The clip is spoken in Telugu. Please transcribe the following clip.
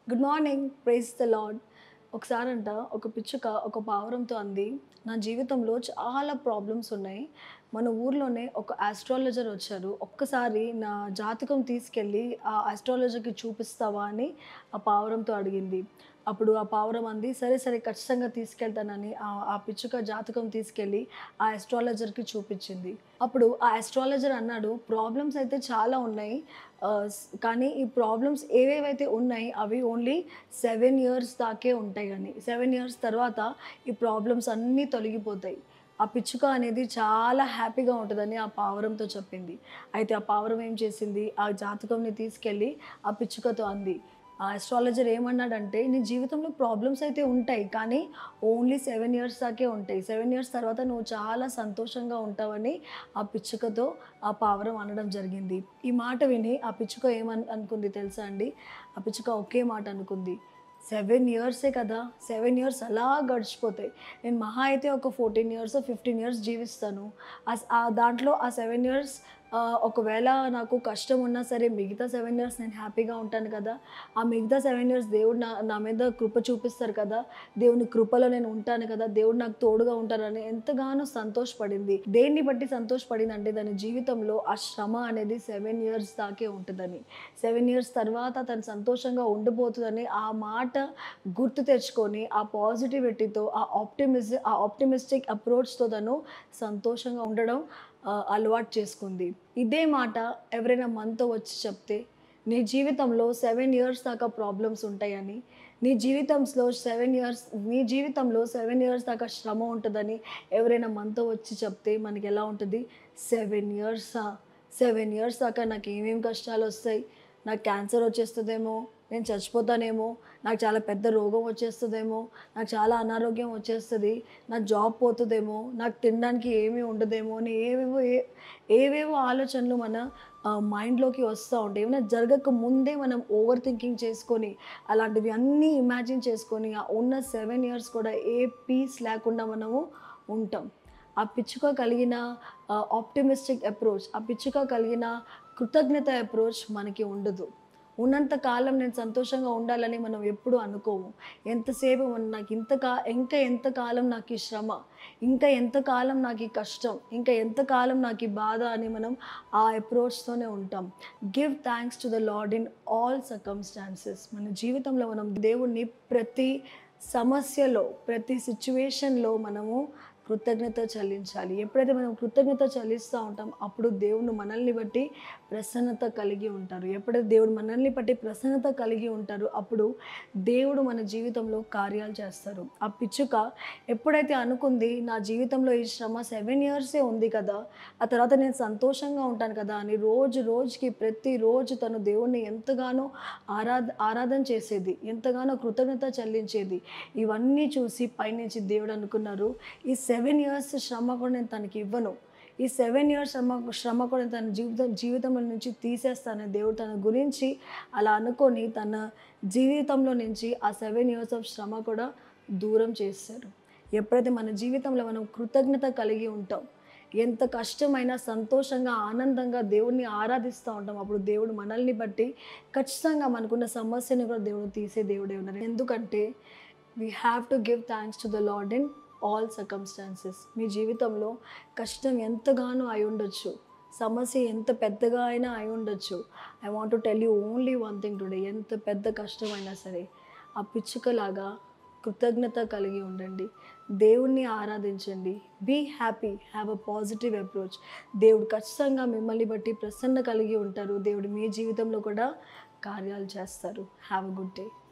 good morning praise the Lord ఒకసారంట ఒక పిచ్చుక ఒక పావురంతో అంది నా జీవితంలో చాలా ప్రాబ్లమ్స్ ఉన్నాయి మన ఊర్లోనే ఒక ఆస్ట్రాలజర్ వచ్చారు ఒక్కసారి నా జాతకం తీసుకెళ్ళి ఆ ఆస్ట్రాలజర్కి చూపిస్తావా అని ఆ పావురంతో అడిగింది అప్పుడు ఆ పావురం అంది సరే సరే ఖచ్చితంగా తీసుకెళ్తానని ఆ- ఆ పిచ్చుక జాతకం తీసుకెళ్ళి ఆ ఆస్ట్రాలజర్కి చూపించింది అప్పుడు ఆ ఆస్ట్రాలజర్ అన్నాడు ప్రాబ్లమ్స్ అయితే చాలా ఉన్నాయి ఆ, స్- కానీ ఈ ప్రాబ్లమ్స్ ఏవేవైతే ఉన్నాయి అవి ఓన్లీ సెవెన్ ఇయర్స్ దాకే ఉంటాయి కానీ సెవెన్ ఇయర్స్ తర్వాత ఈ ప్రాబ్లమ్స్ అన్నీ తొలగిపోతాయి ఆ పిచ్చుక అనేది చాలా హ్యాపీగా ఉంటుందని ఆ పావురంతో చెప్పింది అయితే ఆ పావురం ఏం చేసింది ఆ జాతకంని తీసుకెళ్ళి ఆ పిచ్చుకతో అంది ఆ ఆస్ట్రాలజర్ ఏమన్నాడంటే నీ జీవితంలో ప్రాబ్లమ్స్ అయితే ఉంటాయి కానీ ఓన్లీ సెవెన్ ఇయర్స్ దాకే ఉంటాయి సెవెన్ ఇయర్స్ తర్వాత నువ్వు చాలా సంతోషంగా ఉంటావని ఆ పిచ్చుకతో ఆ పావురం అనడం జరిగింది ఈ మాట విని ఆ పిచ్చుక ఏమన్ అనుకుంది తెలుసా అండి ఆ పిచ్చుక ఒకే మాట అనుకుంది సెవెన్ ఇయర్సే కదా సెవెన్ ఇయర్స్ అలా గడిచిపోతాయి నేను మహా అయితే ఒక ఫోర్టీన్ ఇయర్స్ ఫిఫ్టీన్ ఇయర్స్ జీవిస్తాను ఆ- ఆ దాంట్లో ఆ సెవెన్ ఇయర్స్ ఒకవేళ నాకు కష్టం ఉన్నా సరే మిగతా సెవెన్ ఇయర్స్ నేను హ్యాపీగా ఉంటాను కదా ఆ మిగతా సెవెన్ ఇయర్స్ దేవుడు నా నా మీద కృప చూపిస్తారు కదా దేవుని కృపలో నేను ఉంటాను కదా దేవుడు నాకు తోడుగా ఉంటారని ఎంతగానో సంతోషపడింది దేన్ని బట్టి సంతోషపడింది అంటే దాని జీవితంలో ఆ శ్రమ అనేది సెవెన్ ఇయర్స్ దాకే ఉంటుందని సెవెన్ ఇయర్స్ తర్వాత తను సంతోషంగా ఉండిపోతుందని ఆ మాట గుర్తు తెచ్చుకొని ఆ పాజిటివిటీతో ఆ ఆప్టిమిస్ ఆ ఆప్టిమిస్టిక్ అప్రోచ్తో తను సంతోషంగా ఉండడం ఆ, అలవాటు చేసుకుంది ఇదే మాట ఎవరైనా మనతో వచ్చి చెప్తే నీ జీవితంలో సెవెన్ ఇయర్స్ దాకా ప్రాబ్లమ్స్ ఉంటాయని నీ జీవితంలో సెవెన్ ఇయర్స్ నీ జీవితంలో సెవెన్ ఇయర్స్ దాకా శ్రమ ఉంటుందని ఎవరైనా మనతో వచ్చి చెప్తే మనకి ఎలా ఉంటుంది సెవెన్ ఇయర్సా సెవెన్ ఇయర్స్ దాకా నాకు ఏమేమి కష్టాలు వస్తాయి నాకు క్యాన్సర్ వచ్చేస్తుందేమో నేను చచ్చిపోతానేమో నాకు చాలా పెద్ద రోగం వచ్చేస్తుందేమో నాకు చాలా అనారోగ్యం వచ్చేస్తుంది నా జాబ్ పోతుందేమో నాకు తినడానికి ఏమీ ఉండదేమో అని ఏవేవో ఏ ఏవేవో ఆలోచనలు మన మైండ్లోకి వస్తూ ఉంటాయి ఏమైనా జరగక ముందే మనం ఓవర్ థింకింగ్ చేసుకొని అలాంటివి అన్నీ ఇమాజిన్ చేసుకొని ఆ ఉన్న సెవెన్ ఇయర్స్ కూడా ఏ పీస్ లేకుండా మనము ఉంటాం ఆ పిచ్చుక కలిగిన ఆప్టిమిస్టిక్ అప్రోచ్ ఆ పిచ్చుక కలిగిన కృతజ్ఞత అప్రోచ్ మనకి ఉండదు ఉన్నంత కాలం నేను సంతోషంగా ఉండాలని మనం ఎప్పుడు అనుకోము ఎంతసేపు మనం నాకు ఇంతకా ఇంకా ఎంతకాలం నాకు ఈ శ్రమ ఇంకా ఎంతకాలం నాకు ఈ కష్టం ఇంకా ఎంతకాలం నాకు ఈ బాధ అని మనం ఆ అప్రోచ్తోనే ఉంటాం give thanks to the Lord in all circumstances మన జీవితంలో మనం దేవుణ్ణి ప్రతి సమస్యలో ప్రతి సిచ్యువేషన్లో మనము కృతజ్ఞత చెల్లించాలి ఎప్పుడైతే మనం కృతజ్ఞత చెల్లిస్తూ ఉంటాం అప్పుడు దేవుడు మనల్ని బట్టి ప్రసన్నత కలిగి ఉంటారు ఎప్పుడైతే దేవుడు మనల్ని బట్టి ప్రసన్నత కలిగి ఉంటారు అప్పుడు దేవుడు మన జీవితంలో కార్యాలు చేస్తారు ఆ పిచ్చుక ఎప్పుడైతే అనుకుంది నా జీవితంలో ఈ శ్రమ సెవెన్ ఇయర్సే ఉంది కదా ఆ తర్వాత నేను సంతోషంగా ఉంటాను కదా అని రోజు రోజుకి ప్రతిరోజు తను దేవుణ్ణి ఎంతగానో ఆరాధ ఆరాధన చేసేది ఎంతగానో కృతజ్ఞత చెల్లించేది ఇవన్నీ చూసి పైనుంచి దేవుడు అనుకున్నారు ఈ సెవెన్ ఇయర్స్ శ్రమ కూడా నేను తనకి ఇవ్వను ఈ సెవెన్ ఇయర్స్ శ్రమ శ్రమ కూడా తన జీవితం జీవితంలో నుంచి తీసేస్తాను దేవుడు తన గురించి అలా అనుకొని తన జీవితంలో నుంచి ఆ సెవెన్ ఇయర్స్ ఆఫ్ శ్రమ కూడా దూరం చేశారు ఎప్పుడైతే మన జీవితంలో మనం కృతజ్ఞత కలిగి ఉంటాం ఎంత కష్టమైనా సంతోషంగా ఆనందంగా దేవుణ్ణి ఆరాధిస్తూ ఉంటాం అప్పుడు దేవుడు మనల్ని బట్టి ఖచ్చితంగా మనకున్న సమస్యని కూడా దేవుడు తీసే దేవుడే ఉన్నారు ఎందుకంటే we have to give thanks to the Lord in all circumstances మీ జీవితంలో కష్టం ఎంతగానో అయి ఉండొచ్చు సమస్య ఎంత పెద్దగా అయినా అయి ఉండొచ్చు I want to tell you only one thing today ఎంత పెద్ద కష్టమైనా సరే ఆ పిచ్చుకలాగా కృతజ్ఞత కలిగి ఉండండి దేవుణ్ణి ఆరాధించండి be happy have a positive approach దేవుడు ఖచ్చితంగా మిమ్మల్ని బట్టి ప్రసన్న కలిగి ఉంటారు దేవుడు మీ జీవితంలో కూడా కార్యాలు చేస్తారు హ్యావ్ అ గుడ్ డే